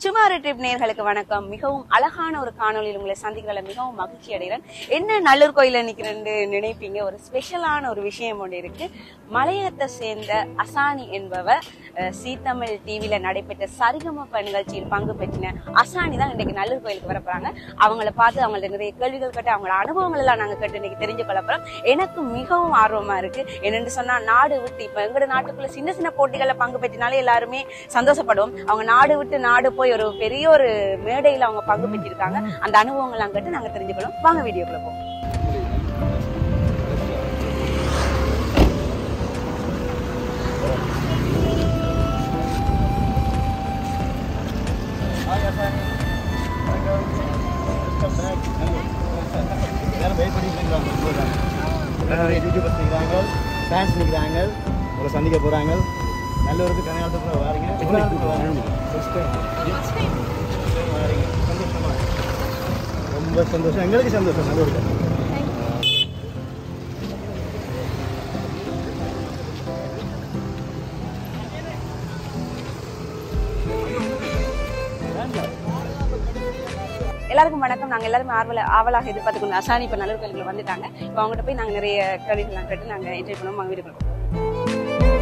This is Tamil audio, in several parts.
சுமாறு ட்ரிப் நேர்களுக்கு வணக்கம் மிகவும் அழகான ஒரு காணொளியில் உங்களை சந்திக்கிறதுல மிகவும் மகிழ்ச்சி அடைகிறேன் என்ன நல்லூர் கோயில நிக்கிறேன்னு நினைப்பீங்க ஒரு ஸ்பெஷலான ஒரு விஷயம் ஒன்று இருக்கு மலையகத்தை சேர்ந்த அசானி என்பவர் அஹ், சீத்தமிழ் டிவில நடைபெற்ற சரிகமப்ப நிகழ்ச்சியில் பங்கு பெற்றின அசானி தான் இன்னைக்கு நல்லூர் கோயிலுக்கு வர போறாங்க அவங்கள பார்த்து அவங்கள்ட்ட நிறைய கேள்விகள் கேட்டு அவங்களோட அனுபவங்கள் எல்லாம் நாங்க கேட்டு இன்னைக்கு தெரிஞ்சு கொள்ள போறோம் எனக்கு மிகவும் ஆர்வமா இருக்கு என்னன்னு சொன்னா நாடு விட்டு இப்ப எங்கட நாட்டுக்குள்ள சின்ன சின்ன போட்டிகள்ல பங்கு பெற்றினாலே எல்லாருமே சந்தோஷப்படுவோம் அவங்க நாடு விட்டு நாடு போய் ஒரு பெரிய ஒரு மேடையில அவங்க பங்கு பெற்றிருக்காங்க அந்த அனுபவங்கள்லாம் கேட்டு நாங்க தெரிஞ்சுக்கணும் வாங்க வீடியோக்குள்ள போவோம் எல்லாரும் வெயிட் பண்ணிட்டு இருக்காங்க யூடியூபர்ஸ் நிற்கிறாங்க ஃபேன்ஸ் நிற்கிறாங்க உங்களை சந்திக்க போகிறாங்க நல்லூருக்கு கனையாளத்துக்குள்ள வாரீங்க எவ்வளோ நேரத்துக்கு வாரீங்க வாரீங்க சந்தோஷமா ரொம்ப சந்தோஷம் எங்களுக்கு சந்தோஷம் நல்லூருக்கு எல்லாருக்கும் வணக்கம் நாங்க எல்லாருமே ஆர்வல ஆவலாக எதிர்பார்த்துக்கணும் அசானி இப்ப நல்லூர் கோயிலுக்குள்ள வந்துட்டாங்க இப்போ அவங்ககிட்ட போய் நாங்க நிறைய கேள்விகள்லாம் கேட்டு நாங்க என்ஜாய் பண்ணுவோம் வாங்க வீட்டுக்குள்ள போவோம்.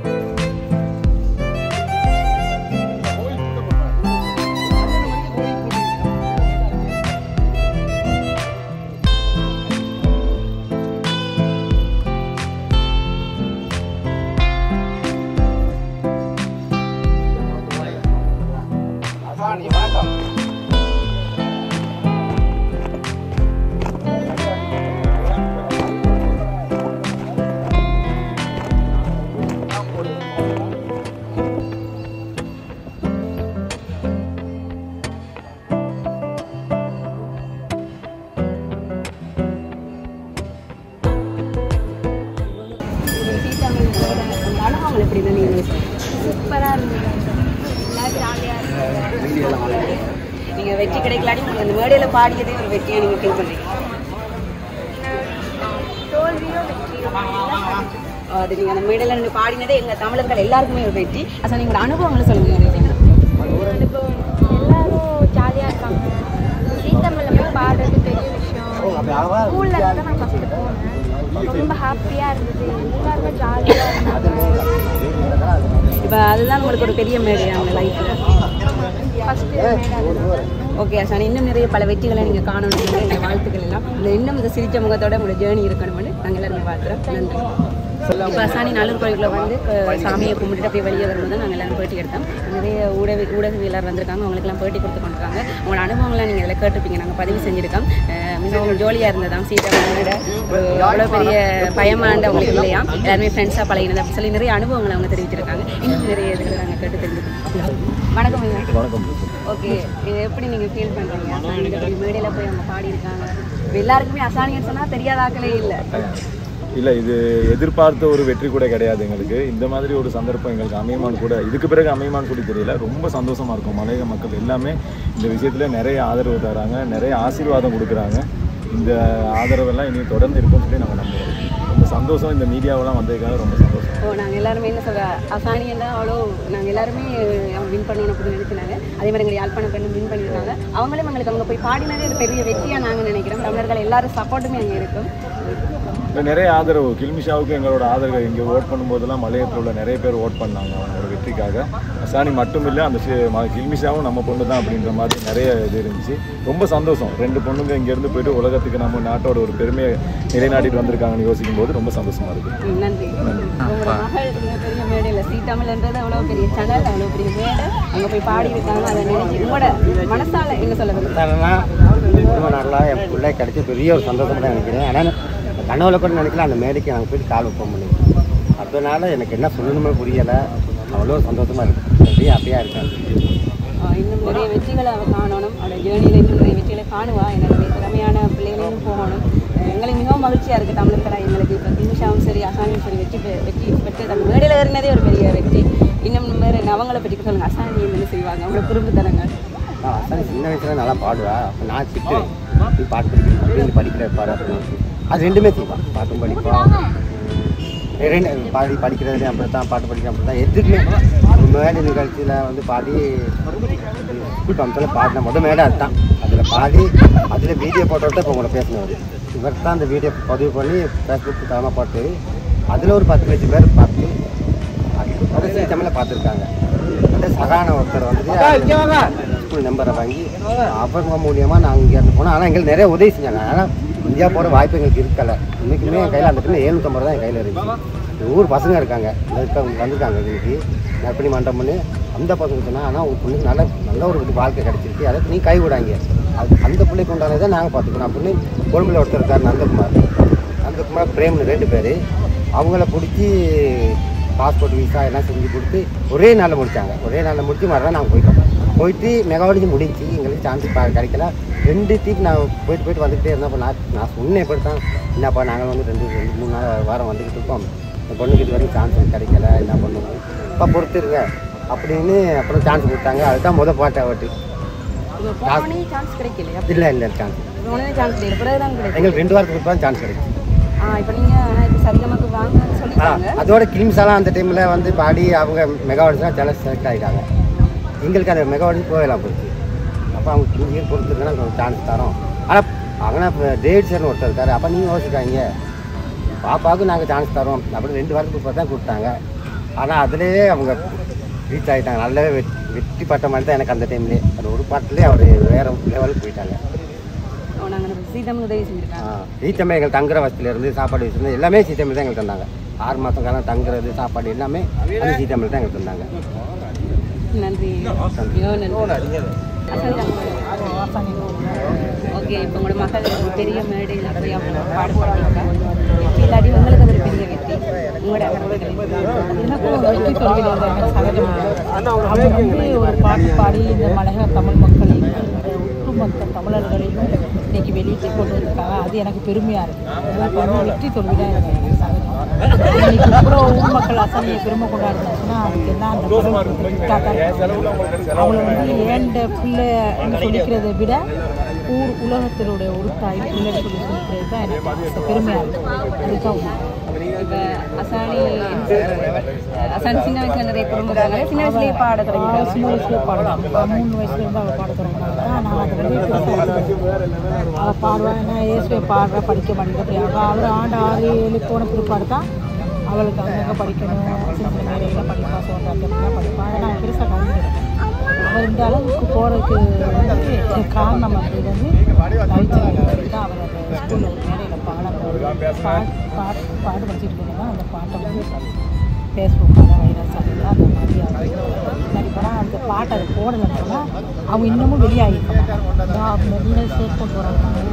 உங்க அனுபவங்கள் எப்படி இருந்தது நீங்க சூப்பராக இருந்தது எல்லாம் ஜாலியாக இருந்தது நீங்க வெற்றி கிடைக்கலாடி உங்களுக்கு அந்த மேடையில பாடியதே ஒரு வெற்றியா நீங்க ஃபீல் பண்றீங்க தோல்வியோ வெற்றியோ அது நீங்க அந்த மேடையில நின்று பாடினதே எங்க தமிழர்கள் எல்லாருக்குமே ஒரு வெற்றி அசா நீங்களோட அனுபவங்களை சொல்லுங்க நிறைய. அனுபவம் எல்லாரும் ஜாலியாக இருக்காங்க சீத்தமிழில் போய் பாடுறது பெரிய விஷயம் ஸ்கூலில் தான் நான் ஃபஸ்ட்டு போனேன் ரொம்ப ஹாப்பியாக இருந்தது எல்லாருமே ஜாலியாக இருந்தாங்க இப்ப அதுதான் உங்களுக்கு ஒரு பெரிய மேடை அவங்க லைஃப்ல ஃபஸ்ட்டு மேடம் ஓகே அசான் இன்னும் நிறைய பல வெற்றிகளை நீங்க காணணும் எங்க வாழ்த்துக்கள் எல்லாம் இந்த இன்னும் இந்த சிரிச்ச முகத்தோட உங்களோட ஜேர்னி இருக்கணும்னு நாங்க எல்லாருமே பார்த்துறோம் நன்றி இப்போ அசானி நல்லூர் கோயிலுக்குள்ள வந்து அஹ், சாமியை கும்பிட்டுட்டு அப்படியே வெளியே வரும்போது நாங்கள் எல்லாரும் பேட்டி எடுத்தோம் நிறைய ஊடக ஊடகவியலாளர் வந்திருக்காங்க அவங்களுக்குலாம் பேட்டி கொடுத்து கொண்டிருக்காங்க உங்களோட அனுபவங்களை நீங்கள் இதில் கேட்டிருப்பீங்க நாங்கள் பதிவு செஞ்சுருக்கோம் அஹ், மிகவும் ஜோலியாக இருந்ததாம் சீதாவோட அவ்வளோ பெரிய பயமாண்ட அவங்களுக்கு இல்லையா எல்லாருமே ஃப்ரெண்ட்ஸாக பழகினது அப்படி சொல்லி நிறைய அனுபவங்களை அவங்க தெரிவிச்சிருக்காங்க இன்னும் நிறைய இதுகளை நாங்கள் கேட்டு தெரிஞ்சுக்கோம் வணக்கம் ஐயா. வணக்கம் ஓகே இது எப்படி நீங்க ஃபீல் பண்றீங்க அசானி இப்படி மேடையில போய் அவங்க பாடி இருக்காங்க எல்லாருக்குமே அசானின்னு சொன்னா தெரியாத ஆக்களே இல்ல இல்லை இது எதிர்பார்த்த ஒரு வெற்றி கூட கிடையாது எங்களுக்கு இந்த மாதிரி ஒரு சந்தர்ப்பம் எங்களுக்கு அமையுமான்னு கூட இதுக்கு பிறகு அமையுமான்னு கூட தெரியல ரொம்ப சந்தோஷமா இருக்கும் மலையக மக்கள் எல்லாமே இந்த விஷயத்துல நிறைய ஆதரவு தராங்க நிறைய ஆசீர்வாதம் கொடுக்குறாங்க இந்த ஆதரவெல்லாம் இனி தொடர்ந்து இருக்கும்னு சொல்லி நாங்கள் நம்புறோம் ரொம்ப சந்தோஷம் இந்த மீடியாவெல்லாம் வந்ததுக்காக ரொம்ப சந்தோஷம் ஓ நாங்க எல்லாருமே என்ன சொல்ற அசானி எல்லாம் அவ்வளோ நாங்க எல்லாருமே அவங்க வின் பண்ணணும் அப்படின்னு நினைக்கிறாங்க அதே மாதிரி எங்க யாழ்ப்பாண பெண்ணும் வின் பண்ணியிருக்காங்க அவங்களும் எங்களுக்கு அவங்க போய் பாடினதே ஒரு பெரிய வெற்றியா நாங்க நினைக்கிறோம் தமிழர்கள் எல்லாரும் சப்போர்ட்டுமே அங்க இருக்கும் இல்லை நிறைய ஆதரவு கில்மிஷாவுக்கு எங்களோட ஆதரவு இங்கே ஓட் பண்ணும்போதெல்லாம் மலையத்தில் உள்ள நிறைய பேர் ஓட் பண்ணாங்க அவங்களோட வெற்றிக்காக அசானி மட்டும் இல்லை அந்த சி- ம- கில்மிஷாவும் நம்ம பொண்ணு தான் அப்படின்ற மாதிரி நிறைய இது இருந்துச்சு ரொம்ப சந்தோஷம் ரெண்டு பொண்ணுங்க இங்கேருந்து போயிட்டு உலகத்துக்கு நம்ம நாட்டோட ஒரு பெருமையை நிலைநாட்டிட்டு வந்திருக்காங்கன்னு யோசிக்கும் போது ரொம்ப சந்தோஷமா இருக்கு ம், நன்றி உங்களோட மகள் இந்த பெரிய மேடையில் சீ தமிழ்ன்றது அவ்வளோ பெரிய சேனல் அவ்வளோ பெரிய மேடை அங்க போய் பாடி இருக்காங்க அதை நினைச்சு உங்களோட மனசால என்ன சொல்ல விரும்புறீங்க? காரணம்னா இவ்வளோ நாளாக என் பிள்ளை கிடைச்ச பெரிய ஒரு சந்தோஷம் தான் நினைக்கிறேன் ஆனால் கனவுல கூட நினைக்கல அந்த மேடைக்கு நாங்கள் போயிட்டு கால் வைப்போம் பண்ணி அதனால எனக்கு என்ன சொல்லணுமே புரியலை அவ்வளோ சந்தோஷமாக இருக்கு அப்படியே ஹாப்பியாக இருக்கேன் ஆஹ் இன்னும் நிறைய வெற்றிகளை அவ காணணும் அவளோட ஜேர்னியில் இன்னும் நிறைய வெற்றிகளை காணுவா என்னுடைய திறமையான பிள்ளைகளையும் போகணும் அஹ் எங்களுக்கு மிகவும் மகிழ்ச்சியாக இருக்குது தமிழர்களாக எங்களுக்கு இப்போ திமுஷாவும் சரி அசானியும் சரி வெற்றி பெ- வெற்றி பெற்று அந்த மேடையில் ஏறினதே ஒரு பெரிய வெற்றி இன்னும் வேறு அவங்கள பற்றி சொல்லுங்கள் அசானி என்ன செய்வாங்க அவங்களோட குறும்புத்தனங்கள் நான் அசானி சின்ன வயசுல நல்லா பாடுவா அப்போ நான் திட்டுவேன் நீ பாட்டு படிக்கிறேன் அப்படின்னு படிக்கிற பாரு அப்படின்னு அது ரெண்டுமே செய்வான் பாட்டும் படிப்பான் ரெண்டு பாடி படிக்கிறதுலேயும் அப்படி தான் பாட்டு படிக்கிறேன் அப்படி தான் எதுக்குமே ஒரு மேடை நிகழ்ச்சியில் வந்து பாடி ஸ்கூல் ஃபங்க்ஷனில் பாடின மொதல் மேடை அதுதான் அதில் பாடி அதில் வீடியோ போட்டோட இப்போ உங்களை பேசினவர் இவர் தான் அந்த வீடியோ பதிவு பண்ணி ஃபேஸ்புக் தரமாக போட்டு அதில் ஒரு பத்து லட்சம் பேர் பார்த்து அதை சீக்கிரமில் பார்த்துருக்காங்க அந்த சகான ஒருத்தர் வந்து ஸ்கூல் நம்பரை வாங்கி அவங்க மூலியமாக நாங்கள் இங்கேருந்து போனோம் ஆனால் எங்களுக்கு நிறைய உதவி செஞ்சாங்க ஆனால் இந்தியா போகிற வாய்ப்பு எங்களுக்கு இருக்கலை இன்றைக்குமே என் கையில் அந்த டைமில் ஏழ்நூற்றம்பது ரூபா என் கையில் இருந்துச்சு ஊர் பசங்க இருக்காங்க இருக்க- வந்திருக்காங்க இன்னைக்கு நற்பணி மண்டம் பண்ணி அந்த பசங்க சொன்னால் ஆனால் ஒரு பொண்ணுக்கு நல்ல நல்ல ஒரு இது வாழ்க்கை கிடைச்சிருக்கு அதை நீ கை விடாங்க அது அந்த பிள்ளைக்கு உண்டானதை நாங்கள் பார்த்துக்கணும் அப்படின்னு கொழும்புல ஒருத்தர் இருக்கார் நந்தகுமார் நந்தகுமார் பிரேம்னு ரெண்டு பேர் அவங்கள பிடிச்சி பாஸ்போர்ட் விசா எல்லாம் செஞ்சு கொடுத்து ஒரே நாளில் முடிச்சாங்க ஒரே நாளில் முடிச்சு மறுநாள் நாங்கள் போயிட்டோம் போயிட்டு மெகாவலிக்கு முடிஞ்சு எங்களுக்கு சான்ஸ் கிடைக்கல ரெண்டு டீப் நான் போயிட்டு போயிட்டு வந்துக்கிட்டே இருந்தேன் அப்போ நான் நான் சொன்னேன் இப்படி தான் என்னப்பா நாங்கள் வந்து ரெண்டு ரெண்டு மூணு நாள் வாரம் வந்துக்கிட்டு இருக்கோம் இந்த பொண்ணுக்கு இது வரைக்கும் சான்ஸ் கிடைக்கல என்ன பண்ணுவோம் அப்பா பொறுத்துருங்க அப்படின்னு அப்புறம் சான்ஸ் கொடுத்தாங்க அதுதான் முத பாட்டை அவட்டு இப்போ போனோடனே சான்ஸ் கிடைக்கலையா இல்லை இல்லை சான்ஸ் போனோடனே சான்ஸ் கிடைக்கல பிறகுதான் கிடைக்கும் எங்களுக்கு ரெண்டு வாரத்துக்கு தான் சான்ஸ் கிடைக்கும் ஆ இப்போ நீங்க ஆனா இப்போ சரிகமாக்கு வாங்கன்னு ஆ, சொல்லிட்டாங்க அதோட கிளிம்ஸ் எல்லாம் அந்த டைமில் வந்து பாடி அவங்க மெகாவாடிஸ்லாம் சில செலக்ட் ஆகிட்டாங்க எங்களுக்கு அந்த மெகாவாடிஸ் போகலாம் போச்சு அப்போ அவங்க கிளிம்ஸையும் பொறுத்துருந்தா நாங்கள் சான்ஸ் தரோம் ஆனால் அவங்க இப்போ டேவிட் சார்னு ஒருத்தர் இருக்காரு அப்போ நீங்கள் யோசிக்காங்க பாப்பாவுக்கு நாங்கள் சான்ஸ் தரோம் அப்படின்னு ரெண்டு வாரத்துக்கு இப்போ தான் கொடுத்தாங்க ஆனால் அதுலேயே அவங்க ரீச் ஆகிட்டாங்க நல்லாவே வெற்றி வெற்றி பட்ட மாதிரி தான் எனக்கு அந்த டைம்லேயே அது ஒரு பாட்டிலே அவர் வேறு லெவலுக்கு போயிட்டாங்க நாங்கள் சீதம் உதவி செஞ்சுருக்காங்க சீத்தமே எங்களுக்கு தங்குற வசதியிலேருந்து சாப்பாடு வசதி எல்லாமே சீத்தமில் தான் எங்களுக்கு தந்தாங்க ஆறு மாதம் காலம் தங்குறது சாப்பாடு எல்லாமே அந்த சீத்தமில் தான் எங்களுக்கு தந்தாங்க நன்றி மிகவும் நன்றி ஓகே இப்போ உங்களோட மகள் ஒரு பெரிய மேடையில் போய் அவங்க பாட பாடியிருக்காங்க வெற்றி இல்லாட்டி உங்களுக்கு அது ஒரு பெரிய வெற்றி உங்களோட எனக்கும் வெற்றி தோல்வியில் எனக்கு சகஜமாக அவங்க வந்து ஒரு பாட்டு பாடி இந்த மலைய தமிழ் மக்களையும் இந்த ஒட்டுமொத்த தமிழர்களையும் இன்னைக்கு வெளியிட்டு கொண்டு வந்திருக்காங்க அது எனக்கு பெருமையாக இருக்குது எனக்கு வந்து வெற்றி தோல்வியில் எனக்கு எனக்கு சகஜம் இன்னைக்கு இவ்வளோ ஊர் மக்கள் அசம்பியை பெருமை கொண்டாடுனாச்சுன்னா அதுக்கு என்ன அந்த அவளை வந்து ஏண்ட பிள்ளைன்னு சொல்லிக்கிறதை விட ஊர் உலகத்தினுடைய ஒரு தாய் பிள்ளைன்னு சொல்லி சொல்லிக்கிறது தான் எனக்கு ஆசை, பெருமையாக இருக்குது அதுதான் உண்மை. இப்போ அசானி அசானி சின்ன வயசுல நிறைய குடும்பங்கிறாங்க சின்ன வயசுலயே பாட அவள் தொடங்கிட்டாங்க சின்ன வயசுலேயே பாடுவாங்க இப்போ மூணு வயசுல இருந்து அவள் பாட தொடங்கினாங்க நான் அதை வந்து அவள் பாடுவாள் நான் ஏசுவை பாடுற படிக்க மாட்டேங்கிறேன் அவள் அவள் ஆண்டு ஆறு ஏழு போன பிற்பாடு தான் அவளுக்கு அங்கங்கே படிக்கணும் சின்ன சின்ன வேலைகள்லாம் படிப்பா சோதாட்டம்லாம் படிப்பா அதை நான் பெருசாக கலந்துக்கிறேன் அவள் இந்த அளவுக்கு போகிறதுக்கு வந்து காரணம் வந்து வந்து லலிதா தான் அவள் அந்த ஸ்கூலில் ஒரு மேடையில் பாட பாட்டு பாட்டு பாட்டு படிச்சுட்டு போனோம்னா அந்த பாட்டை வந்து ஃபேஸ்புக்கில் வைரஸ் ஆகுது அந்த மாதிரி ஆகுது போனால் அந்த பாட்டை அதை போடலைன்னா அவங்க இன்னமும் வெளியாகிருக்காங்க மெல்ல ஷேர் கொண்டு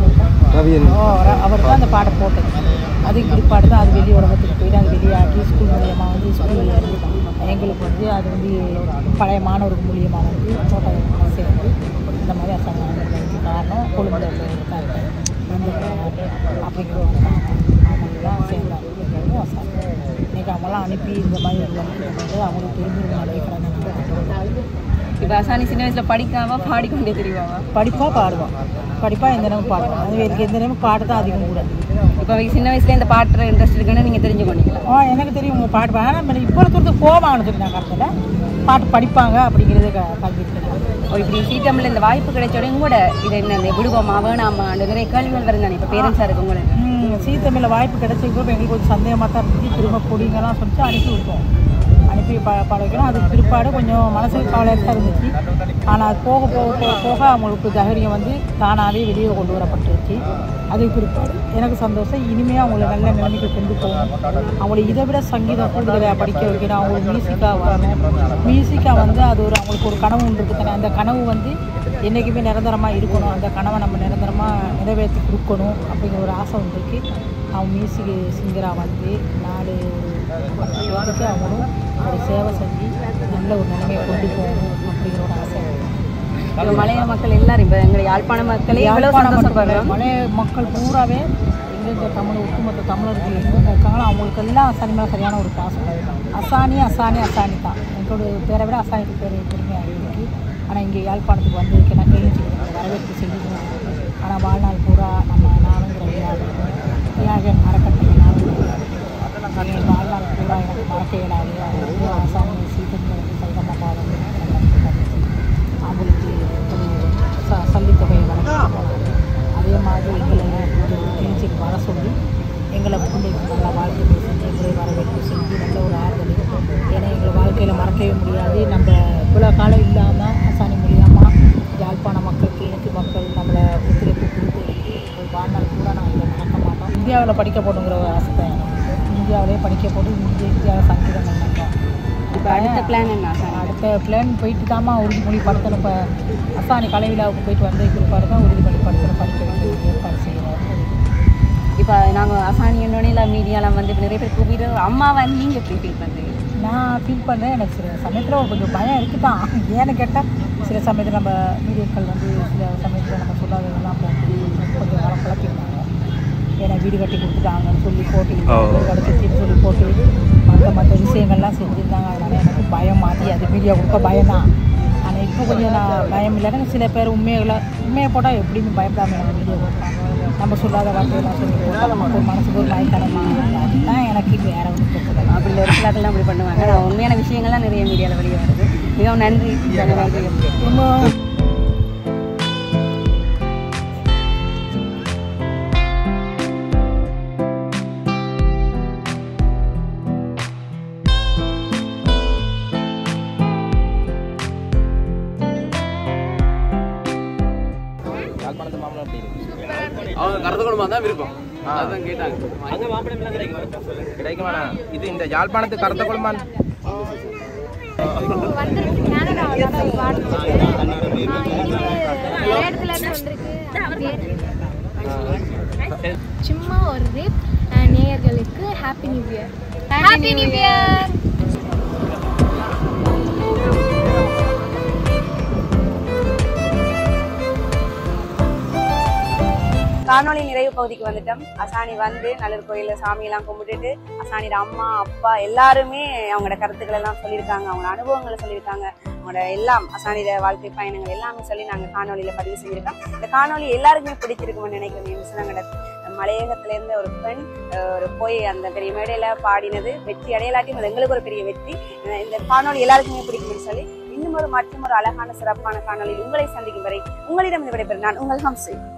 வராங்க ஓ அவர் தான் அந்த பாட்டை போட்டது அதுக்கு பிற்பாடு தான் அது வெளி உலகத்துக்கு போயிட்டு அது வெளியாகி ஸ்கூல் மூலியமாக வந்து ஸ்கூலில் இருந்து எங்களுக்கு வந்து அது வந்து பழைய மாணவர்கள் மூலியமாக வந்து போட்டோ சேர்ந்து இந்த மாதிரி அசங்கானங்களுக்கு காரணம் கொழும்புல இருக்காங்க அந்த அப்படிங்கிற ஒரு அவங்க தான் சேர்ந்தாங்க அசாங்க இன்னைக்கு அவங்களாம் அனுப்பி இந்த மாதிரி ஒரு வழக்கு வந்து அவங்களுக்கு பெரும்பெரும் நினைக்கிறாங்க இப்போ அசானி சின்ன வயசுல படிக்காம பாடிக்கொண்டே தெரிவாங்க படிப்பாக பாடுவான் படிப்பாக எந்த நேரமும் பாடுவான் அது எனக்கு எந்த நேரமும் பாட்டு தான் அதிகம் கூட இப்போ அவங்களுக்கு சின்ன வயசுல இந்த பாட்டுற இன்ட்ரெஸ்ட் இருக்குன்னு நீங்க தெரிஞ்சுக்கொண்டீங்களா ஆ எனக்கு தெரியும் உங்கள் பாட்டு ஆனால் நம்ம இப்போ தூரத்துக்கு போவாங்கன்னு சொல்லி நான் கருத்தில் பாட்டு படிப்பாங்க அப்படிங்கிறது க கல்விக்கிறேன் ஒரு இப்படி சீட்டமில் இந்த வாய்ப்பு கிடைச்ச உடனே கூட இது என்ன இந்த விடுவோமா வேணாமா அந்த நிறைய கேள்விகள் வருது தானே இப்போ பேரண்ட்ஸாக இருக்கு உங்களுக்கு சீ தமிழில் வாய்ப்பு கிடைச்சதுக்கு எங்களுக்கு கொஞ்சம் சந்தேகமாக தான் இருந்துச்சு திரும்ப பொடிங்கெல்லாம் சொல்லிட்டு அனுப்பி விட்டோம் அனுப்பி ப பட வைக்கிறோம் அதுக்கு பிற்பாடு கொஞ்சம் மனசுக்கு கவலையாக தான் இருந்துச்சு ஆனால் அது போக போக போக போக அவங்களுக்கு தைரியம் வந்து தானாகவே வெளியே கொண்டு வரப்பட்டுருச்சு அதுக்கு பிற்பாடு எனக்கு சந்தோஷம் இனிமேல் அவங்கள நல்ல நிலைமைக்கு கொண்டு போகணும் அவங்கள இதை விட சங்கீதம் கூடுதலாக படிக்க வைக்கணும் அவங்க மியூசிக்காக வரணும் மியூசிக்காக வந்து அது ஒரு அவங்களுக்கு ஒரு கனவு ஒன்று இருக்குது தானே அந்த கனவு வந்து என்றைக்குமே நிரந்தரமாக இருக்கணும் அந்த கனவை நம்ம நிரந்தரமாக நிறைவேற்றி கொடுக்கணும் அப்படிங்கிற ஒரு ஆசை ஒன்று இருக்குது அவங்க மியூசிக் சிங்கராக வந்து நாலு மக்களுக்கு அவங்களும் ஒரு சேவை செஞ்சு நல்ல ஒரு நிலைமையை கொண்டு போகணும் அப்படிங்கிற ஒரு ஆசை இருக்கு. இப்போ மலைய மக்கள் எல்லாரும் இப்போ எங்களை யாழ்ப்பாண மக்களே இவ்வளோ யாழ்ப்பாணம் மட்டும் சந்தோஷப்படுறோம் இல்லை, மலைய மக்கள் பூராவே எங்கெங்க தமிழ் ஒட்டுமொத்த தமிழர்கள் எங்கெங்க இருக்காங்களோ அவங்களுக்கு எல்லாம் அசானி மேலே சரியான ஒரு பாசம் அசானி அசானி அசானி தான் எங்களோட பேரை விட அசானிக்கு பேர் பெருமையாக இருக்கு ஆனால் இங்கே யாழ்ப்பாணத்துக்கு வந்திருக்கு நான் கேள்வி வரவேற்பு செஞ்சுக்கணும் ஆனால் வாழ்நாள் பூரா நம்ம நானுங்கிற விழாவுக்கும் தியாகன் அறக்கட்டளை நானும் என் வாழ்நாள் பூரா எனக்கு மறக்க இயலாது அது வந்து அசாமி சீக்கிரம் சைதம்மா பாவம் அவங்களுக்கு இந்தியாவில் படிக்க போகணுங்கிற ஒரு ஆசை தான் எனக்கு. இந்தியாவிலே படிக்க போட்டு இந்திய இந்தியாவில் சங்கீதம் பண்ணோம் இப்போ அடுத்த பிளான் என்ன அசானி அடுத்த பிளான் போயிட்டு தாம்மா உறுதிமொழி படுத்தணும் இப்போ அசானி கலை விழாவுக்கு போயிட்டு வந்து பிற்பாடு தான் உறுதிமொழி படுத்தணும் படிக்க வைக்கிறது ஏற்பாடு செய்கிறோம் இப்போ நாங்கள் அசானி என்னோட மீடியாலாம் வந்து இப்ப நிறைய பேர் கூப்பிட்டு அம்மாவை நீங்கள் எப்படி ஃபீல் பண்ணுறீங்க நான் ஃபீல் பண்ணுறேன் எனக்கு சில சமயத்தில் ஒரு கொஞ்சம் பயம் இருக்குது தான் ஏன்னு கேட்டால் சில சமயத்தில் நம்ம மீடியாக்கள் வந்து சில சமயத்தில் நம்ம சொல்லாததெல்லாம் போட்டு கொஞ்சம் காலம் குழப்பிடுவாங்க ஏன்னா வீடு கட்டி கொடுத்துட்டாங்கன்னு சொல்லி போட்டு கிடச்சின்னு சொல்லி போட்டு மற்ற மற்ற விஷயங்கள்லாம் செஞ்சுருந்தாங்க அதனால் எனக்கு பயம் மாட்டி அது மீடியா கொடுக்க பயம் தான் ஆனால் இப்போ கொஞ்சம் நான் பயம் இல்லைன்னா சில பேர் உண்மைகளை உண்மையை போட்டால் எப்படின்னு பயப்படாமல் எனக்கு மீடியா கொடுப்பாங்க நம்ம சொல்லாத வார்த்தையெல்லாம் சொல்லி போட்டால் நமக்கு ஒரு மனசுக்கு ஒரு மயக்கணமா அதுதான் எனக்கு வேற ஒன்றும் பிரச்சனை அப்படி ஒரு சிலாக்கெல்லாம் அப்படி பண்ணுவாங்க நான் உண்மையான விஷயங்கள்லாம் நிறைய மீடியாவில் வெளியே வருது மிகவும் நன்றி நன்றி இன்னும் அவங்க கருத்து குடும்பம் தான் விருப்பம் அதான் கேட்டாங்க அங்க மாப்பிள்ளை கிடைக்குமாண்ணா இது இந்த யாழ்ப்பாணத்து கருத்த குடும்பம் வந்திருக்கு கனடாவில் தான் பாடுறது நிறைய இடத்துல இருந்து வந்திருக்கு சும்மா ஒரு ரேப் நேயர்களுக்கு happy new year happy new year காணொளி நிறைவு பகுதிக்கு வந்துட்டோம் அசானி வந்து நல்லூர் கோயில்ல சாமியெல்லாம் கும்பிட்டுட்டு அசானியோட அம்மா அப்பா எல்லாருமே அவங்களோட கருத்துக்கள் எல்லாம் சொல்லியிருக்காங்க அவங்களோட அனுபவங்களை சொல்லியிருக்காங்க அவங்களோட எல்லாம் அசானியோட வாழ்க்கை பயணங்கள் எல்லாமே சொல்லி நாங்கள் காணொளியில பதிவு செஞ்சிருக்கோம் இந்த காணொளி எல்லாருக்குமே பிடிச்சிருக்கும்னு நினைக்கிறேன் நாங்களோட மலையகத்துல இருந்து ஒரு பெண் அஹ், ஒரு போய் அந்த பெரிய மேடையில பாடினது வெற்றி அடையலாட்டியும் அது எங்களுக்கு ஒரு பெரிய வெற்றி இந்த- இந்த காணொளி எல்லாருக்குமே பிடிக்கும்னு சொல்லி இன்னும் ஒரு மற்றும் ஒரு அழகான சிறப்பான காணொளியில் உங்களை சந்திக்கும் வரை உங்களிடம் விடைபெறும் நான் உங்கள் ஹம்சி